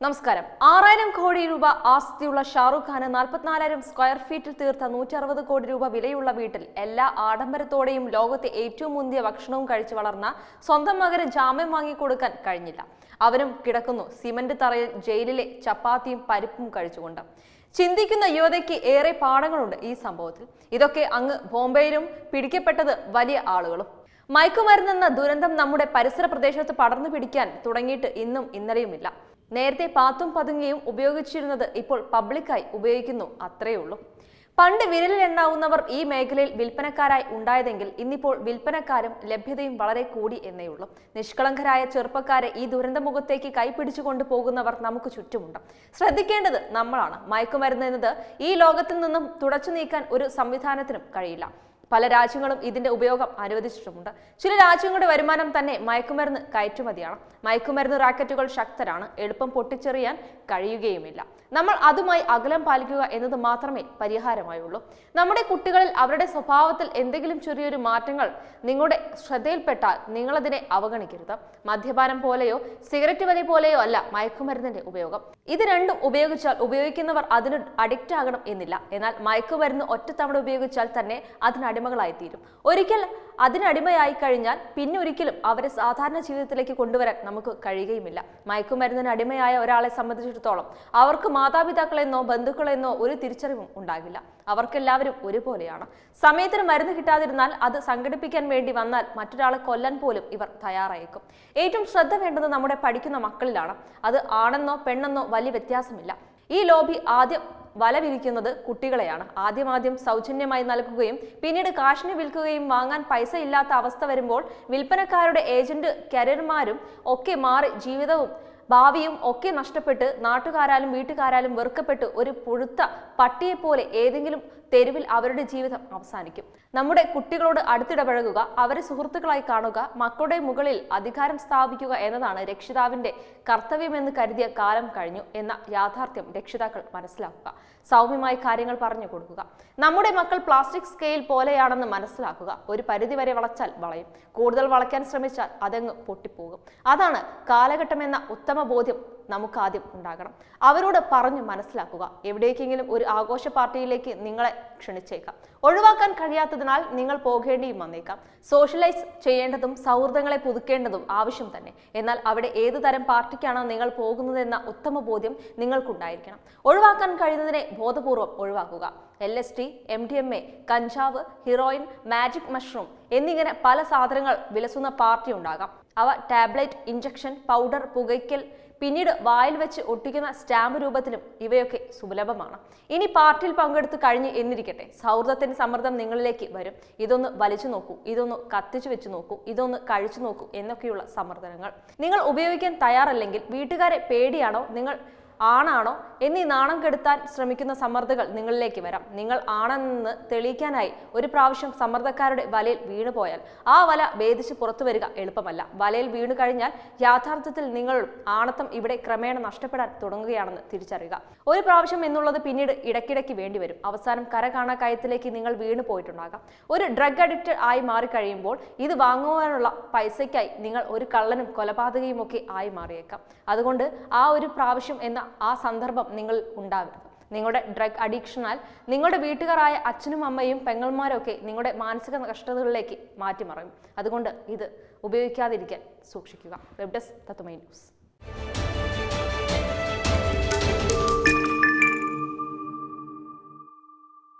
നമസ്കാരം ആറായിരം കോടി രൂപ ആസ്തിയുള്ള ഷാറുഖ് ഖാന് നാൽപ്പത്തിനാലായിരം സ്ക്വയർ ഫീറ്റിൽ തീർത്ത നൂറ്റി അറുപത് കോടി രൂപ വിലയുള്ള വീട്ടിൽ എല്ലാ ആഡംബരത്തോടെയും ലോകത്തെ ഏറ്റവും മുന്തിയ ഭക്ഷണവും കഴിച്ചു വളർന്ന സ്വന്തം മകന് ജാമ്യം വാങ്ങിക്കൊടുക്കാൻ കഴിഞ്ഞില്ല അവനും കിടക്കുന്നു സിമന്റ് തറയിൽ ജയിലിലെ ചപ്പാത്തിയും പരിപ്പും കഴിച്ചുകൊണ്ട് ചിന്തിക്കുന്ന യുവതയ്ക്ക് ഏറെ പാഠങ്ങളുണ്ട് ഈ സംഭവത്തിൽ ഇതൊക്കെ അങ്ങ് ബോംബെയിലും പിടിക്കപ്പെട്ടത് വലിയ ആളുകളും മയക്കുമരുന്നെന്ന ദുരന്തം നമ്മുടെ പരിസര പ്രദേശത്ത് പടർന്നു പിടിക്കാൻ തുടങ്ങിയിട്ട് ഇന്നും ഇന്നലെയുമില്ല നേരത്തെ പാത്തും പതുങ്ങിയും ഉപയോഗിച്ചിരുന്നത് ഇപ്പോൾ പബ്ലിക്കായി ഉപയോഗിക്കുന്നു അത്രയേ ഉള്ളൂ പണ്ട് വിരലിലെണ്ണാവുന്നവർ ഈ മേഖലയിൽ വിൽപ്പനക്കാരായി ഉണ്ടായതെങ്കിൽ ഇന്നിപ്പോൾ വിൽപ്പനക്കാരും ലഭ്യതയും വളരെ കൂടി എന്നേ ഉള്ളൂ നിഷ്കളങ്കരായ ചെറുപ്പക്കാരെ ഈ ദുരന്തമുഖത്തേക്ക് കൈപിടിച്ചുകൊണ്ട് പോകുന്നവർ നമുക്ക് ചുറ്റുമുണ്ട് ശ്രദ്ധിക്കേണ്ടത് നമ്മളാണ് മയക്കുമരുന്ന് എന്നത് ഈ ലോകത്തിൽ നിന്നും തുടച്ചു നീക്കാൻ ഒരു സംവിധാനത്തിനും കഴിയില്ല പല രാജ്യങ്ങളും ഇതിന്റെ ഉപയോഗം അനുവദിച്ചിട്ടുമുണ്ട് ചില രാജ്യങ്ങളുടെ വരുമാനം തന്നെ മയക്കുമരുന്ന് കയറ്റുമതിയാണ് മയക്കുമരുന്ന് റാക്കറ്റുകൾ ശക്തരാണ് എളുപ്പം പൊട്ടിച്ചെറിയാൻ കഴിയുകയുമില്ല നമ്മൾ അതുമായി അകലം പാലിക്കുക എന്നത് മാത്രമേ പരിഹാരമായുള്ളൂ നമ്മുടെ കുട്ടികളിൽ അവരുടെ സ്വഭാവത്തിൽ എന്തെങ്കിലും ചെറിയൊരു മാറ്റങ്ങൾ നിങ്ങളുടെ ശ്രദ്ധയിൽപ്പെട്ടാൽ നിങ്ങളതിനെ അവഗണിക്കരുത് മദ്യപാനം പോലെയോ സിഗരറ്റ് വലി പോലെയോ അല്ല മയക്കുമരുന്നിന്റെ ഉപയോഗം ഇത് രണ്ടും ഉപയോഗിച്ചാൽ ഉപയോഗിക്കുന്നവർ അതിന് അഡിക്റ്റ് ആകണം എന്നില്ല എന്നാൽ മയക്കുമരുന്ന് ഒറ്റത്തവണ ഉപയോഗിച്ചാൽ തന്നെ അതിനടിമകളായി തീരും ഒരിക്കൽ അതിനടിമയായി കഴിഞ്ഞാൽ പിന്നെ ഒരിക്കലും അവരെ സാധാരണ ജീവിതത്തിലേക്ക് കൊണ്ടുവരാൻ നമുക്ക് കഴിയുകയുമില്ല മയക്കുമരുന്നിന് അടിമയായ ഒരാളെ സംബന്ധിച്ചിടത്തോളം അവർക്ക് മാതാപിതാക്കളെന്നോ ബന്ധുക്കളെന്നോ ഒരു തിരിച്ചറിവും ഉണ്ടാകില്ല അവർക്കെല്ലാവരും ഒരുപോലെയാണ് സമയത്തിന് മരുന്ന് കിട്ടാതിരുന്നാൽ അത് സംഘടിപ്പിക്കാൻ വേണ്ടി വന്നാൽ മറ്റൊരാളെ കൊല്ലാൻ പോലും ഇവർ തയ്യാറായേക്കും ഏറ്റവും ശ്രദ്ധ വേണ്ടത് നമ്മുടെ പഠിക്കുന്ന മക്കളിലാണ് അത് ആണെന്നോ പെണ്ണെന്നോ വലിയ വ്യത്യാസമില്ല ഈ ലോബി ആദ്യം വല വിരിക്കുന്നത് കുട്ടികളെയാണ് ആദ്യം ആദ്യം സൗജന്യമായി നൽകുകയും പിന്നീട് കാശിന് വിൽക്കുകയും വാങ്ങാൻ പൈസ ഇല്ലാത്ത അവസ്ഥ വരുമ്പോൾ വിൽപ്പനക്കാരുടെ ഏജന്റ് കരിയർമാരും ഒക്കെ മാറി ജീവിതവും ഭാവിയും ഒക്കെ നഷ്ടപ്പെട്ട് നാട്ടുകാരാലും വീട്ടുകാരാലും വെറുക്കപ്പെട്ട് ഒരു പുഴുത്ത പട്ടിയെപ്പോലെ ഏതെങ്കിലും തെരുവിൽ അവരുടെ ജീവിതം അവസാനിക്കും നമ്മുടെ കുട്ടികളോട് അടുത്തിടപഴകുക അവരെ സുഹൃത്തുക്കളായി കാണുക മക്കളുടെ മുകളിൽ അധികാരം സ്ഥാപിക്കുക എന്നതാണ് രക്ഷിതാവിന്റെ കർത്തവ്യമെന്ന് കരുതിയ കാലം കഴിഞ്ഞു എന്ന യാഥാർത്ഥ്യം രക്ഷിതാക്കൾ മനസ്സിലാക്കുക സൗമ്യമായി കാര്യങ്ങൾ പറഞ്ഞു കൊടുക്കുക നമ്മുടെ മക്കൾ പ്ലാസ്റ്റിക് സ്കെയിൽ പോലെയാണെന്ന് മനസ്സിലാക്കുക ഒരു പരിധി വരെ വളച്ചാൽ വളയും കൂടുതൽ വളയ്ക്കാൻ ശ്രമിച്ചാൽ അതങ്ങ് പൊട്ടിപ്പോകും അതാണ് കാലഘട്ടം എന്ന ഉത്തമ ബോധ്യം നമുക്ക് ആദ്യം ഉണ്ടാകണം അവരോട് പറഞ്ഞു മനസ്സിലാക്കുക എവിടേക്കെങ്കിലും ഒരു ആഘോഷ പാർട്ടിയിലേക്ക് നിങ്ങളെ ക്ഷണിച്ചേക്കാം ഒഴിവാക്കാൻ കഴിയാത്തതിനാൽ നിങ്ങൾ പോകേണ്ടിയും വന്നേക്കാം സോഷ്യലൈസ് ചെയ്യേണ്ടതും സൗഹൃദങ്ങളെ പുതുക്കേണ്ടതും ആവശ്യം തന്നെ എന്നാൽ അവിടെ ഏത് തരം പാർട്ടിക്കാണ് നിങ്ങൾ പോകുന്നതെന്ന ഉത്തമ ബോധ്യം നിങ്ങൾക്കുണ്ടായിരിക്കണം ഒഴിവാക്കാൻ കഴിയുന്നതിനെ ബോധപൂർവം ഒഴിവാക്കുക L S T M D M A കഞ്ചാവ് ഹീറോയിൻ മാജിക് മഷ്റൂം എന്നിങ്ങനെ പല സാധനങ്ങൾ വിലസുന്ന പാർട്ടി ഉണ്ടാകാം അവ ടാബ്ലറ്റ് ഇഞ്ചക്ഷൻ പൗഡർ പുകയ്ക്കൽ പിന്നീട് വായിൽ വെച്ച് ഒട്ടിക്കുന്ന സ്റ്റാമ്പ് രൂപത്തിലും ഇവയൊക്കെ സുലഭമാണ് ഇനി പാർട്ടിയിൽ പങ്കെടുത്ത് കഴിഞ്ഞ് എന്നിരിക്കട്ടെ സൗഹൃദത്തിന്റെ സമ്മർദ്ദം നിങ്ങളിലേക്ക് വരും ഇതൊന്ന് വലിച്ചു നോക്കൂ ഇതൊന്ന് കത്തിച്ചു വെച്ച് നോക്കൂ ഇതൊന്ന് കഴിച്ചു നോക്കൂ എന്നൊക്കെയുള്ള സമ്മർദ്ദങ്ങൾ നിങ്ങൾ ഉപയോഗിക്കാൻ തയ്യാറല്ലെങ്കിൽ വീട്ടുകാരെ പേടിയാണോ നിങ്ങൾ ആണാണോ എന്നീ നാണം കെടുത്താൻ ശ്രമിക്കുന്ന സമ്മർദ്ദങ്ങൾ നിങ്ങളിലേക്ക് വരാം നിങ്ങൾ ആണെന്ന് തെളിയിക്കാനായി ഒരു പ്രാവശ്യം സമ്മർദ്ദക്കാരുടെ വലയിൽ വീണുപോയാൽ ആ വല ഭേദിച്ച് പുറത്തു വരിക എളുപ്പമല്ല വലയിൽ വീണു കഴിഞ്ഞാൽ യാഥാർത്ഥ്യത്തിൽ നിങ്ങൾ ആണത്തം ഇവിടെ ക്രമേണ നഷ്ടപ്പെടാൻ തുടങ്ങുകയാണെന്ന് തിരിച്ചറിയുക ഒരു പ്രാവശ്യം എന്നുള്ളത് പിന്നീട് ഇടയ്ക്കിടയ്ക്ക് വേണ്ടിവരും അവസാനം കര കാണാ കയത്തിലേക്ക് നിങ്ങൾ വീണു പോയിട്ടുണ്ടാകാം ഒരു ഡ്രഗ് അഡിക്റ്റ് ആയി മാറിക്കഴിയുമ്പോൾ ഇത് വാങ്ങുവാനുള്ള പൈസയ്ക്കായി നിങ്ങൾ ഒരു കള്ളനും കൊലപാതകയും ഒക്കെ ആയി മാറിയേക്കാം അതുകൊണ്ട് ആ ഒരു പ്രാവശ്യം എന്ന ആ സന്ദർഭം നിങ്ങൾ ഉണ്ടാവരുത് നിങ്ങളുടെ ഡ്രഗ് അഡിക്ഷനാൽ നിങ്ങളുടെ വീട്ടുകാരായ അച്ഛനും അമ്മയും പെങ്ങന്മാരും ഒക്കെ നിങ്ങളുടെ മാനസിക കഷ്ടതകളിലേക്ക് മാറ്റിമറയും അതുകൊണ്ട് ഇത് ഉപയോഗിക്കാതിരിക്കാൻ സൂക്ഷിക്കുക വെബ് ഡെസ്ക് തത്തുമൈ ന്യൂസ്